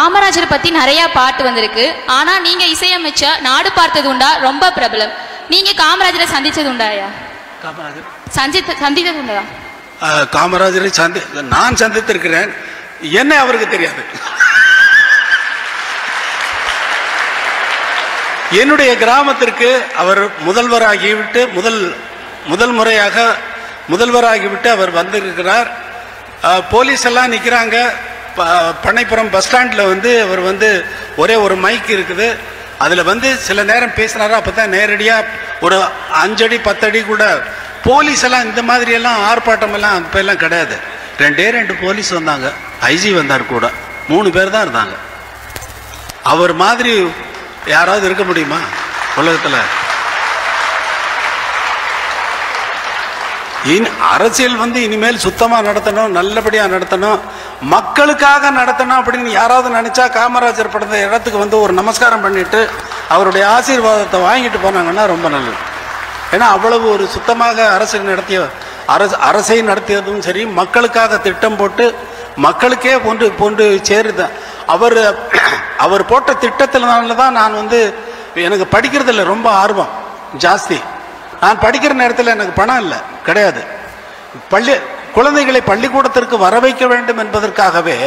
காமராஜர் பத்தி நிறைய பாட்டு வந்திருக்கு ஆனா நீங்க இசையமைச்ச நாடு பார்த்தது உண்டா ரொம்ப பிரபலம் நீங்க காமராஜரை சந்திச்சது உண்டாயா காமராஜர் சந்தித்த சந்தித்தது உண்டா அஹ், காமராஜரை சந்தி நான் சந்தித்திருக்கிறேன் என்ன அவருக்கு தெரியாது என்னுடைய கிராமத்திற்கு அவர் முதல்வராகிவிட்டு முதல் முதல் முறையாக முதல்வராகிவிட்டு அவர் வந்திருக்கிறார் அஹ், போலீஸ் எல்லாம் நிற்கிறாங்க பண்ணைப்புறம் பஸ் ஸ்டாண்டில் வந்து அவர் வந்து ஒரே ஒரு மைக் இருக்குது அதில் வந்து சில நேரம் பேசினாரு அப்போ தான் நேரடியாக ஒரு அஞ்சடி பத்தடி கூட போலீஸ் எல்லாம் இந்த மாதிரி எல்லாம் ஆர்ப்பாட்டம் எல்லாம் அப்போ எல்லாம் கிடையாது ரெண்டே ரெண்டு போலீஸ் வந்தாங்க ஐஜி வந்தார் கூட மூணு பேர் தான் இருந்தாங்க அவர் மாதிரி யாராவது இருக்க முடியுமா உலகத்தில் இனி அரசியல் வந்து இனிமேல் சுத்தமா நடத்தணும் நல்லபடியா நடத்தணும் மக்களுக்காக நடத்தணும் அப்படின்னு யாராவது நினைச்சா காமராஜர் படுத்த இடத்துக்கு வந்து ஒரு நமஸ்காரம் பண்ணிட்டு அவருடைய ஆசீர்வாதத்தை வாங்கிட்டு போனாங்கன்னா ரொம்ப நல்லது ஏன்னா அவ்வளவு ஒரு சுத்தமாக அரசு நடத்திய அரசு அரசை நடத்தியதும் சரி மக்களுக்காக திட்டம் போட்டு மக்களுக்கே கொண்டு கொண்டு சேருது அவர் அவர் போட்ட திட்டத்தினால தான் நான் வந்து எனக்கு படிக்கிறதுல ரொம்ப ஆர்வம் ஜாஸ்தி நான் படிக்கிற நேரத்தில் எனக்கு பணம் இல்லை கிடையாது பள்ளி குழந்தைகளை பள்ளிக்கூடத்திற்கு வர வைக்க வேண்டும் என்பதற்காகவே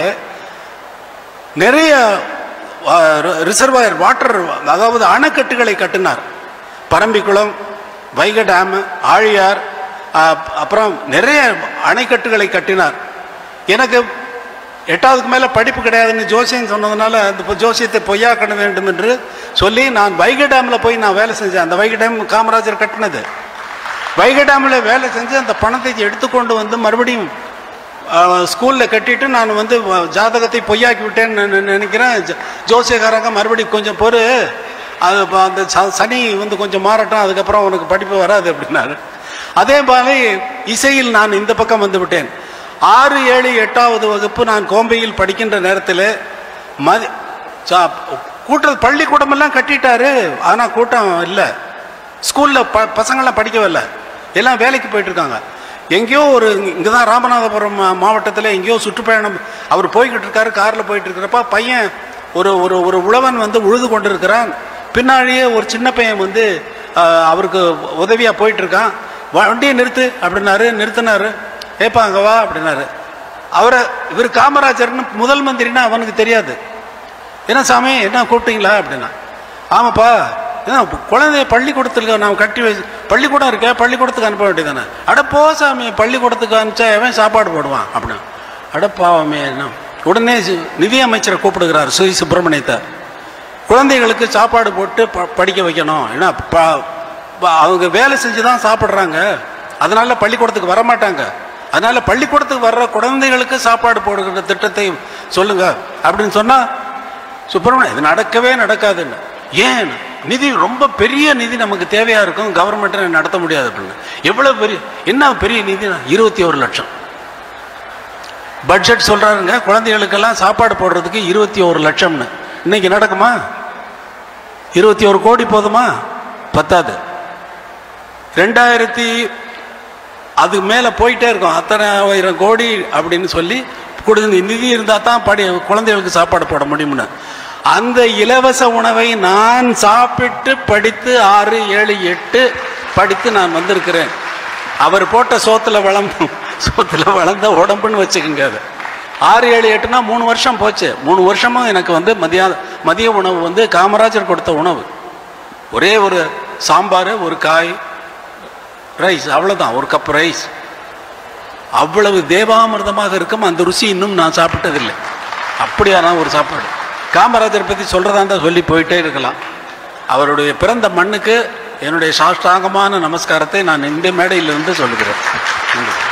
நிறைய ரிசர்வாயர் வாட்டர் அதாவது அணைக்கட்டுகளை கட்டினார் பரம்பிக்குளம் வைகை டேம் ஆழியார் அஹ், அப்புறம் நிறைய அணைக்கட்டுகளை கட்டினார் எனக்கு எட்டாவதுக்கு மேலே படிப்பு கிடையாதுன்னு ஜோசியம் சொன்னதுனால அந்த பொ- ஜோசியத்தை பொய்யாக்க வேண்டும் என்று சொல்லி நான் வைகை டேமில் போய் நான் வேலை செஞ்சேன் அந்த வைகை டேம் காமராஜர் கட்டினது வைகை டேமில் வேலை செஞ்சு அந்த பணத்தை எடுத்துக்கொண்டு வந்து மறுபடியும் ஸ்கூலில் கட்டிட்டு நான் வந்து வ- ஜாதகத்தை பொய்யாக்கி விட்டேன்னு நான் நினைக்கிறேன் ஜ- ஜோசியக்காரங்க மறுபடியும் கொஞ்சம் பொறு அது ப- அந்த ச- சனி வந்து கொஞ்சம் மாறட்டும் அதுக்கப்புறம் உனக்கு படிப்பு வராது அப்படின்னாரு அதே மாதிரி இசையில் நான் இந்த பக்கம் வந்து விட்டேன் ஆறு ஏழு எட்டாவது வகுப்பு நான் கோம்பையில் படிக்கின்ற நேரத்தில் மதி சா- கூட்ட பள்ளிக்கூடமெல்லாம் கட்டிட்டாரு ஆனால் கூட்டம் இல்லை ஸ்கூலில் ப பசங்கள்லாம் படிக்கவில்லை எல்லாம் வேலைக்கு போயிட்டு இருக்காங்க எங்கேயோ ஒரு இங்கே தான் ராமநாதபுரம் மா- மாவட்டத்தில் எங்கேயோ சுற்றுப்பயணம் அவர் போய்கிட்டு இருக்காரு காரில் போயிட்டு இருக்கிறப்ப பையன் ஒரு ஒரு ஒரு உழவன் வந்து உழுது கொண்டு இருக்கிறான் பின்னாடியே ஒரு சின்ன பையன் வந்து ஆஹ், அவருக்கு உதவியாக போயிட்டு இருக்கான் வண்டியை நிறுத்து அப்படின்னாரு நிறுத்தினாரு ஏப்பா அங்கே வா அப்படின்னாரு அவரை இவர் காமராஜர்னு முதல் மந்திரின்னா அவனுக்கு தெரியாது என்ன சாமி என்ன கூப்பிட்டீங்களா அப்படின்னா ஆமாப்பா என்ன குழந்தைய பள்ளிக்கூடத்துக்கு நான் கட்டி வச்சு பள்ளிக்கூடம் இருக்கே பள்ளிக்கூடத்துக்கு அனுப்ப வேண்டியதானே அட போ சாமி பள்ளிக்கூடத்துக்கு அனுப்பிச்சா எவன் சாப்பாடு போடுவான் அப்படின்னு அடப்பாவமே என்ன உடனே சு- நிதி அமைச்சரை கூப்பிடுகிறார் சுயி சுப்பிரமணியத்தை குழந்தைகளுக்கு சாப்பாடு போட்டு ப- படிக்க வைக்கணும் ஏன்னா ப- ப- அவங்க வேலை செஞ்சு தான் சாப்பிட்றாங்க அதனால பள்ளிக்கூடத்துக்கு வர மாட்டாங்க அதனால பள்ளிக்கூடத்துக்கு வர்ற குழந்தைகளுக்கு சாப்பாடு போடுகிற திட்டத்தை சொல்லுங்க அப்படின்னு சொன்னா சுப்பிரமணியம் இது நடக்கவே நடக்காதுன்னு ஏன் நிதி ரொம்ப பெரிய நிதி நமக்கு தேவையா இருக்கும் கவர்மெண்ட் நடத்த முடியாது அப்படின்னு எவ்வளவு பெரிய என்ன பெரிய நிதி இருபத்தி ஒரு லட்சம் பட்ஜெட் சொல்றாருங்க குழந்தைகளுக்கெல்லாம் சாப்பாடு போடுறதுக்கு இருபத்தி ஒரு லட்சம்னு இன்னைக்கு நடக்குமா இருபத்தி ஒரு கோடி போதுமா பத்தாது ரெண்டாயிரத்தி அதுக்கு மேலே போயிட்டே இருக்கும் அத்தனை ஆயிரம் கோடி அப்படின்னு சொல்லி கொடுத்து நிதி இருந்தால் தான் படி குழந்தைகளுக்கு சாப்பாடு போட முடியும்னு அந்த இலவச உணவை நான் சாப்பிட்டு படித்து ஆறு ஏழு எட்டு படித்து நான் வந்திருக்கிறேன் அவர் போட்ட சோத்துல வளம் சோத்துல வளர்ந்த உடம்புன்னு வச்சுக்கோங்க அது ஆறு ஏழு எட்டுனா மூணு வருஷம் போச்சு மூணு வருஷமும் எனக்கு வந்து மதிய மதிய உணவு வந்து காமராஜர் கொடுத்த உணவு ஒரே ஒரு சாம்பார் ஒரு காய் ரைஸ் அவ்வளோதான் ஒரு கப் ரைஸ் அவ்வளவு தேவாமிர்தமாக இருக்கும் அந்த ருசி இன்னும் நான் சாப்பிட்டதில்லை அப்படியான ஒரு சாப்பாடு காமராஜர் பற்றி சொல்கிறதா இருந்தால் சொல்லி போயிட்டே இருக்கலாம் அவருடைய பிறந்த மண்ணுக்கு என்னுடைய சாஷ்டாங்கமான நமஸ்காரத்தை நான் இந்த மேடையிலிருந்து சொல்லுகிறேன் நன்றி.